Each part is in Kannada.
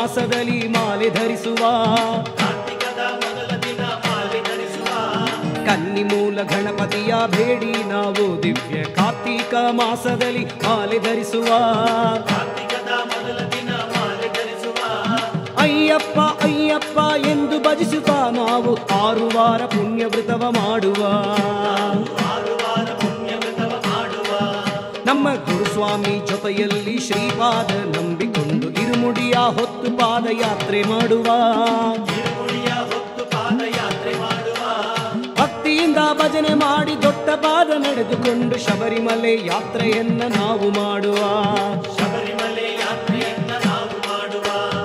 ಮಾಸದಲ್ಲಿ ಮಾಲೆ ಧರಿಸುವ ಕಾರ್ತಿಕದ ಮೊದಲ ದಿನ ಮಾಲೆ ಧರಿಸುವ ಕನ್ನಿ ಮೂಲ ಗಣಪತಿಯ ಬೇಡಿ ನಾವು ದಿವ್ಯ ಕಾರ್ತೀಕ ಮಾಸದಲ್ಲಿ ಮಾಲೆ ಧರಿಸುವ ಕಾರ್ತಿಕದ ಮೊದಲ ದಿನ ಮಾಲೆ ಧರಿಸುವ ಅಯ್ಯಪ್ಪ ಅಯ್ಯಪ್ಪ ಎಂದು ಭಜಿಸುತ್ತಾ ನಾವು ಆರು ವಾರ ಪುಣ್ಯ ವ್ರತವ ಮಾಡುವ ಆರು ವಾರ ಪುಣ್ಯ ವ್ರತವ ಮಾಡುವ ನಮ್ಮ ಗುರುಸ್ವಾಮಿ ಜೊತೆಯಲ್ಲಿ ಶ್ರೀಪಾದ ನಂಬಿಕೊಂಡು ಇರುಮುಡಿಯ ಹೊತ್ತು ಪಾದಯಾತ್ರೆ ಮಾಡುವ ತಿರುಗುಳಿಯ ಹೊತ್ತು ಪಾದಯಾತ್ರೆ ಮಾಡುವ ಭಕ್ತಿಯಿಂದ ಭಜನೆ ಮಾಡಿ ದೊಡ್ಡ ಪಾದ ನಡೆದುಕೊಂಡು ಶಬರಿಮಲೆ ಯಾತ್ರೆಯನ್ನ ನಾವು ಮಾಡುವ ಶಬರಿಮಲೆ ಯಾತ್ರೆಯನ್ನ ನಾವು ಮಾಡುವ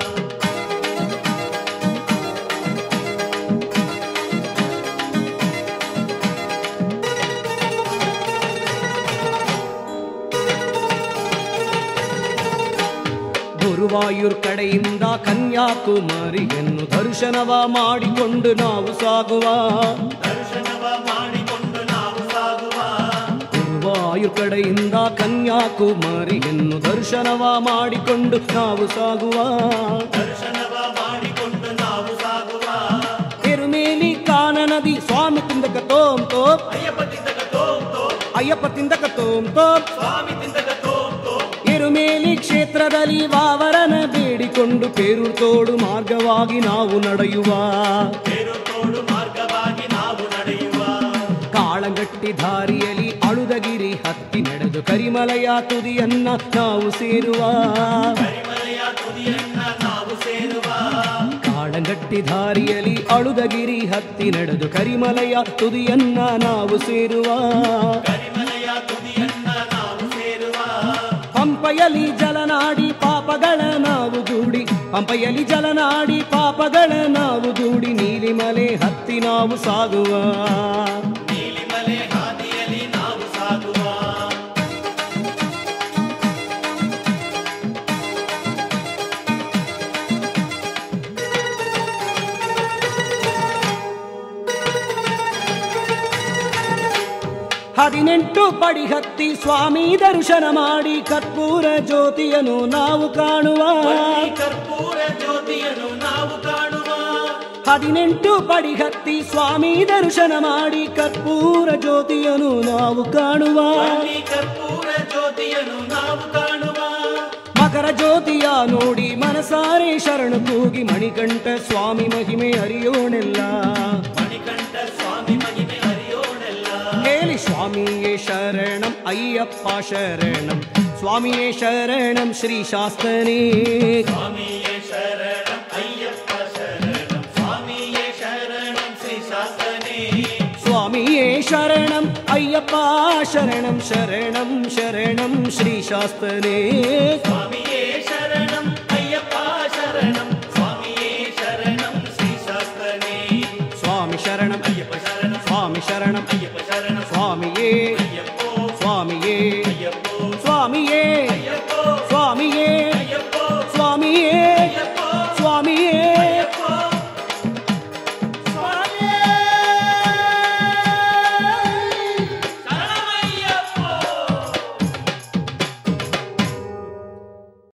ಗುರುವಾಯೂರ್ ಕಡೆಯಿಂದ ಕನ್ಯಾಕುಮಾರಿಯನ್ನು ದರ್ಶನವ ಮಾಡಿಕೊಂಡು ನಾವು ಸಾಗುವ ದರ್ಶನವ ಮಾಡಿಕೊಂಡು ನಾವು ಸಾಗುವ ಗುರುವಾಯೂರ್ ಕಡೆಯಿಂದ ಕನ್ಯಾಕುಮಾರಿಯನ್ನು ದರ್ಶನವ ಮಾಡಿಕೊಂಡು ನಾವು ಸಾಗುವ ದರ್ಶನವ ಮಾಡಿಕೊಂಡು ನಾವು ಸಾಗುವ ಎರುಮೇಲಿ ಕಾನ ನದಿ ಸ್ವಾಮಿ ತಿಂದಕ ತೋಂ ತೋಪ್ ಅಯ್ಯಪ್ಪ ತಿಂದಕ ತೋಂ ತೋಂ ಅಯ್ಯಪ್ಪ ತಿಂದಕ ತೋಂ ತೋಪ್ ಸ್ವಾಮಿ ತಿಂದಕ ತೋಂ ತೋಂ ಎರುಮೇಲಿ ಕ್ಷೇತ್ರದಲ್ಲಿ ವಾವರನ ಬೇಡಿಕೊಂಡು ಪೇರು ತೋಡು ಮಾರ್ಗವಾಗಿ ನಾವು ನಡೆಯುವ ಬೇರು ತೋಡು ಮಾರ್ಗವಾಗಿ ನಾವು ನಡೆಯುವ ಕಾಳಗಟ್ಟಿ ದಾರಿಯಲ್ಲಿ ಅಳುದಗಿರಿ ಹತ್ತಿ ನಡೆದು ಕರಿಮಲೆಯ ತುದಿಯನ್ನ ನಾವು ಸೇರುವ ಕರಿಮಲೆಯ ತುದಿಯನ್ನ ನಾವು ಸೇರುವ ಕಾಳಗಟ್ಟಿ ದಾರಿಯಲ್ಲಿ ಅಳುದಗಿರಿ ಹತ್ತಿ ನಡೆದು ಕರಿಮಲೆಯ ತುದಿಯನ್ನ ನಾವು ಸೇರುವ ಕರಿಮಲೆಯ ತುದಿಯನ್ನ ನಾವು ಸೇರುವ ಪಂಪೆಯಲ್ಲಿ ಜಲನಾಡಿ ಪಾಪಗಳ ನಾವು ದೂಡಿ ಪಂಪೆಯಲ್ಲಿ ಜಲನಾಡಿ ಪಾಪಗಳ ನಾವು ದೂಡಿ ನೀಲಿಮಲೆ ಹತ್ತಿ ನಾವು ಸಾಗುವ ನೀಲಿಮಲೆ ಹಾದಿಯಲ್ಲಿ ನಾವು ಸಾಗುವ ಹದಿನೆಂಟು ಪಡಿ ಹತ್ತಿ ಸ್ವಾಮಿ ದರ್ಶನ ಮಾಡಿ ಕರ್ಪೂರ ಜ್ಯೋತಿಯನ್ನು ನಾವು ಕಾಣುವ ಬನ್ನಿ ಕರ್ಪೂರ ಜ್ಯೋತಿಯನ್ನು ನಾವು ಕಾಣುವ ಹದಿನೆಂಟು ಪಡಿ ಹತ್ತಿ ಸ್ವಾಮಿ ದರ್ಶನ ಮಾಡಿ ಕರ್ಪೂರ ಜ್ಯೋತಿಯನ್ನು ನಾವು ಕಾಣುವ ಬನ್ನಿ ಕರ್ಪೂರ ಜ್ಯೋತಿಯನ್ನು ನಾವು ಕಾಣುವ ಮಕರ ಜ್ಯೋತಿಯ ನೋಡಿ ಮನಸಾರೆ ಶರಣು ಕೂಗಿ ಮಣಿಕಂಠ ಸ್ವಾಮಿ ಮಹಿಮೆ ಅರಿಯೋಣೆಲ್ಲ ಮಣಿಕಂಠ ಸ್ವಾಮಿ ಮಹಿಮೆ ಹರಿಯೋಣೆಲ್ಲ ಹೇಳಿ ಸ್ವಾಮಿಯೇ ಶರಣಂ ಅಯ್ಯಪ್ಪ ಶರಣಂ ಸ್ವಾಮಿಯೇ ಶರಣಂ ಶ್ರೀ ಶಾಸ್ತನೇ ಸ್ವಾಮಿಯೇ ಶರಣಂ ಅಯ್ಯಪ್ಪ ಶರಣಂ ಸ್ವಾಮಿಯೇ ಶರಣಂ ಶ್ರೀ ಶಾಸನೇ ಸ್ವಾಮಿಯೇ ಶರಣಂ ಅಯ್ಯಪ್ಪ ಶರಣಂ ಶರಣಂ ಶರಣಂ ಶ್ರೀ ಶಾಸ್ತನೇ ಸ್ವಾಮಿಯೇ ಶರಣಂ ಅಯ್ಯಪ್ಪ ಶರಣಂ ಸ್ವಾಮಿಯೇ ಶರಣಂ ಶ್ರೀ ಶಾಸ್ತ್ರನೇ ಸ್ವಾಮಿ ಶರಣಂ ಅಯ್ಯಪ್ಪ ಶರಣಂ ಸ್ವಾಮಿ ಶರಣಂ